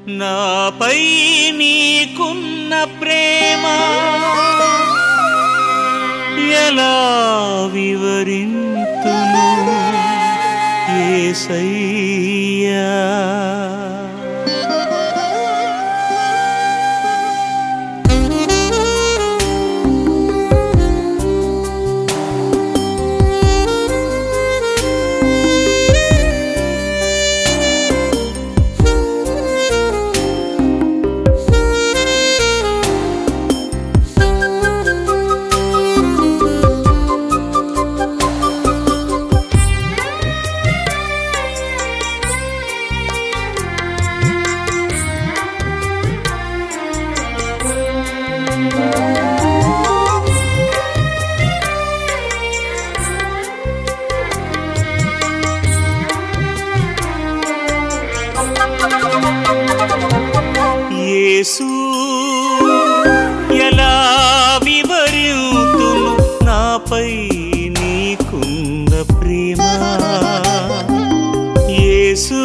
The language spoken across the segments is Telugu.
నాపై నీకున్న ప్రేమ ఎలా వివరింతును ఏసయ్యా యేసు ఎలా వివరింతును నాపై నీకున్న ప్రేమ యేసు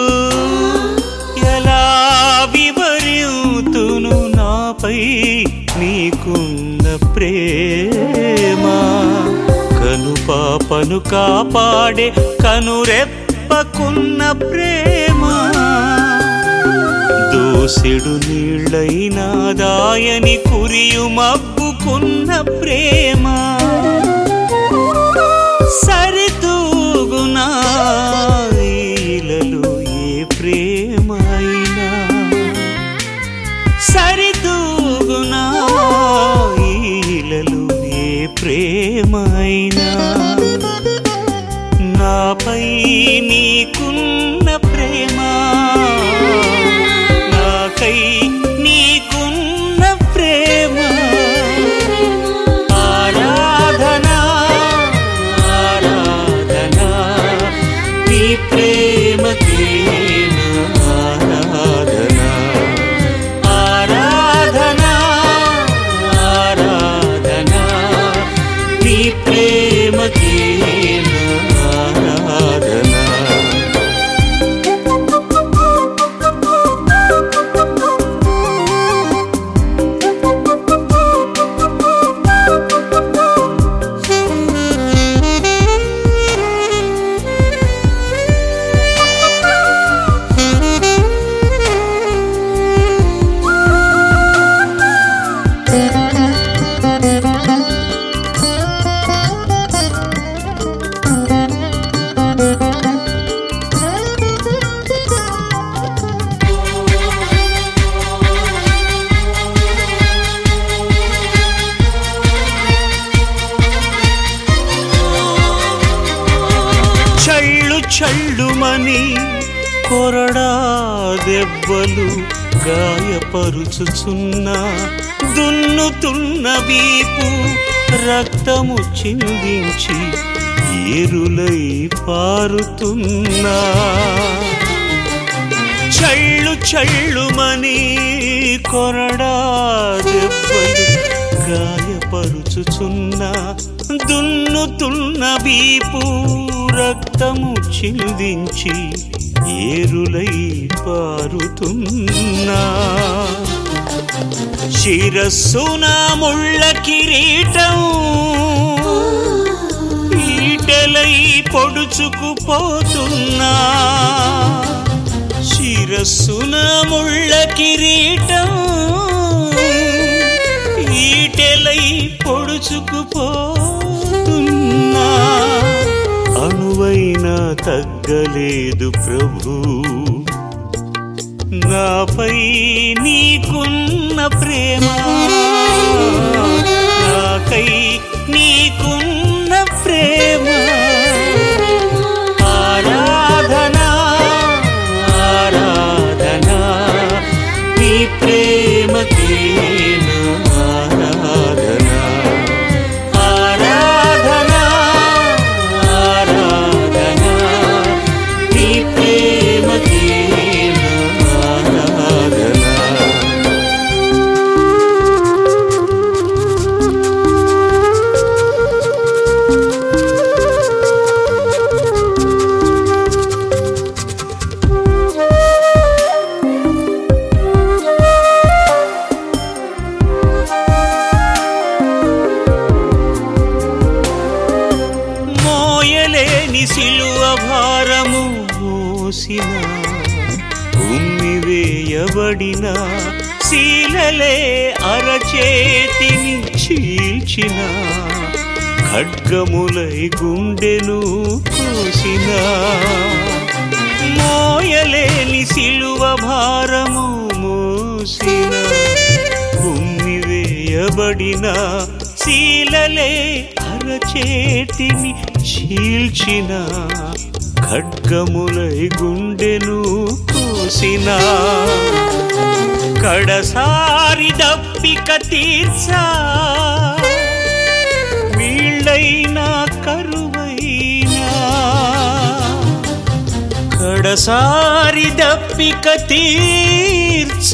ఎలా వివరింతును నాపై నీకున్న ప్రేమ కను పాపను కాపాడే కనురెప్పకున్న ప్రేమ దోసెడు నీళ్ళైనా దాయని కురియు మబ్బుకున్న ప్రేమ సరితూగునా ఈలలో ఏ ప్రేమ అయినా సరితూగునా ఈలలో ఏ ప్రేమ అయినా నాపై నీకున్న ప్రేమ నాకై నీకున్న ప్రేమ ఆరాధన ఆరాధన నీ ప్రేమకే నా ఆరాధన ఆరాధన ఆరాధన నీ ప్రేమకే నా ఆరాధన చళ్ళు చళ్ళుమని కొరడా దెబ్బలు గాయపరుచుచున్న దున్నుతున్న వీపు రక్తము చిందించి ఏరులై పారుతున్నా చళ్ళు చళ్ళుమని కొరడా దెబ్బలు గాయపరుచుచున్న దున్నుతున్న వీపు రక్తము చిందించి ఏరులై పారుతున్నా శిరస్సున ముళ్ళ కిరీటం ఈటెలై పొడుచుకుపోతున్నా శిరస్సున ముళ్ళ కిరీటం ఈటెలై పొడుచుకుపోతున్నా అణువైనా తగ్గలేదు ప్రభు నాపై నీకున్న ప్రేమ నాకై నీకున్న ప్రేమ ఆరాధన ఆరాధన నీ ప్రేమకే నా ఆరాధన ఆరాధన ఆరాధన నీ ప్రేమకే నా ఆరాధన వేయబడిన శీలలే అరచేతిని చీల్చిన ఖడ్గములై గుండెను కోసిన మోయలేని సిలువ భారము మోసిన ఉమ్మి వేయబడిన శీలలే అరచేతిని చీల్చిన ఖడ్గములై గుండెను కోసిన కడసారి దప్పిక తీర్చా వీళ్ళైనా కరువైనా కడసారి దప్పిక తీర్చ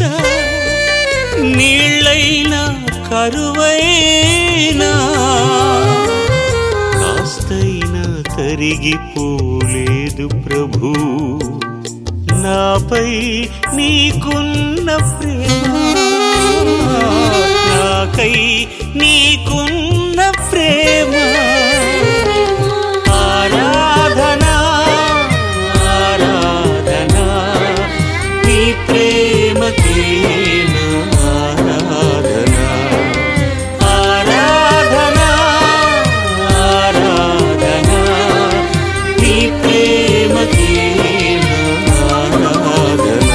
నీళ్ళైనా కరువైనా కాస్తైనా తరిగిపోలేదు ప్రభు నాపై నీకున్న ప్రేమ నాకై నీకున్న ప్రేమ ఆరాధనా ఆరాధనా నీ ప్రేమకే నా ఆరాధనా ఆరాధనా ఆరాధనా నీ ప్రేమకే నా ఆరాధనా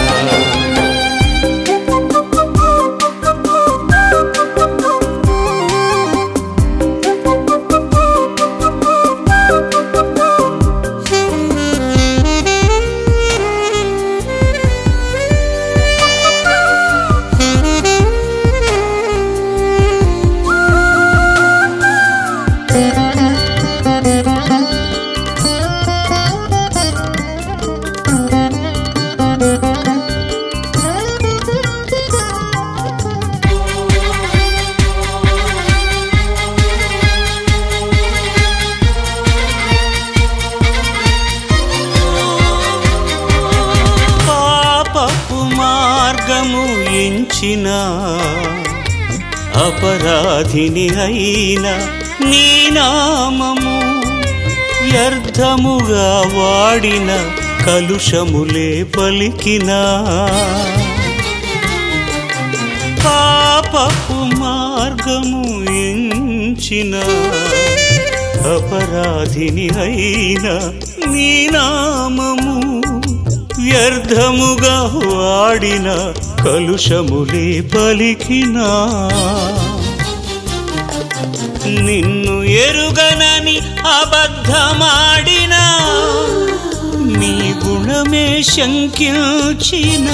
పాపపు మార్గము ఎంచిన అపరాధిని అయిన నీ నామము వ్యర్థముగా వాడిన కలుషములే పలికిన పాపపు మార్గము ఎంచిన అపరాధిని అయిన నీ నామము వ్యర్థముగా వాడిన కలుషములే పలికినా నిన్ను ఎరుగనని అబద్ధమాడిన నీ గుణమే శంకించిన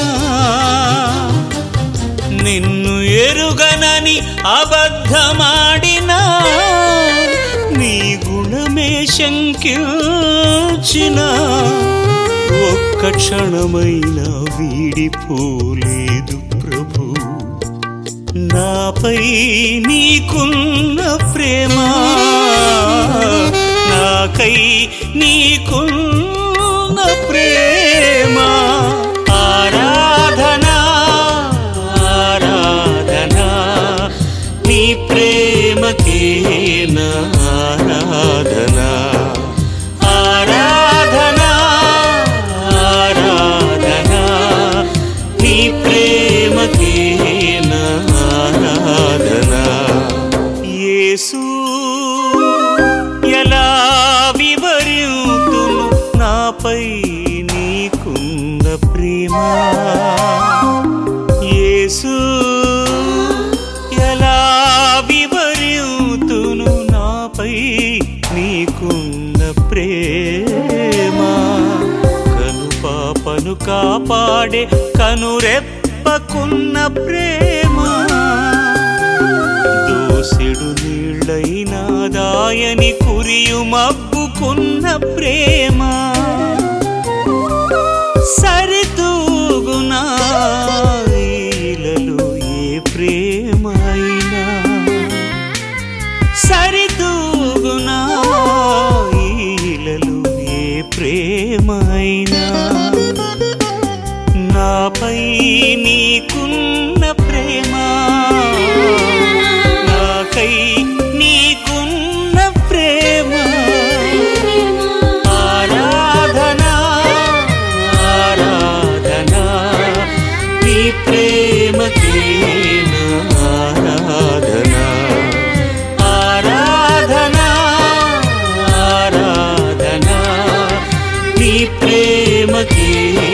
నిన్ను ఎరుగనని అబద్ధమాడిన నీ గుణమే శంకించిన ఒక్క క్షణమైన వీడిపోలేదు ప్రభు నాపై నీకున్న ప్రేమ నాకై నీకున్న ప్రేమ ఆరాధనా ఆరాధనా నీ ప్రేమకే నా ఆరాధనా ఆరాధనా ఆరాధనా నీ ప్రేమకే నా ఆరాధనా యేసు ఎలా వివరింతును నాపై నీకున్న ప్రేమ యేసు ఎలా వివరింతును నాపై నీకున్న ప్రేమ కను పాపను కాపాడే కనురెప్పకున్న ప్రేమ దోసెడు నీళ్ళైనా దాయని కురియు మబ్బుకున్న ప్రేమ సరితూగునా ఈలలో ఏ ప్రేమ అయినా సరితూగునా ఈలలో ఏ ప్రేమ అయినా నాపై నీకున్న ప్రేమ నాకై నీకున్న ప్రేమ ఆరాధనా ఆరాధనా నీ కొరకే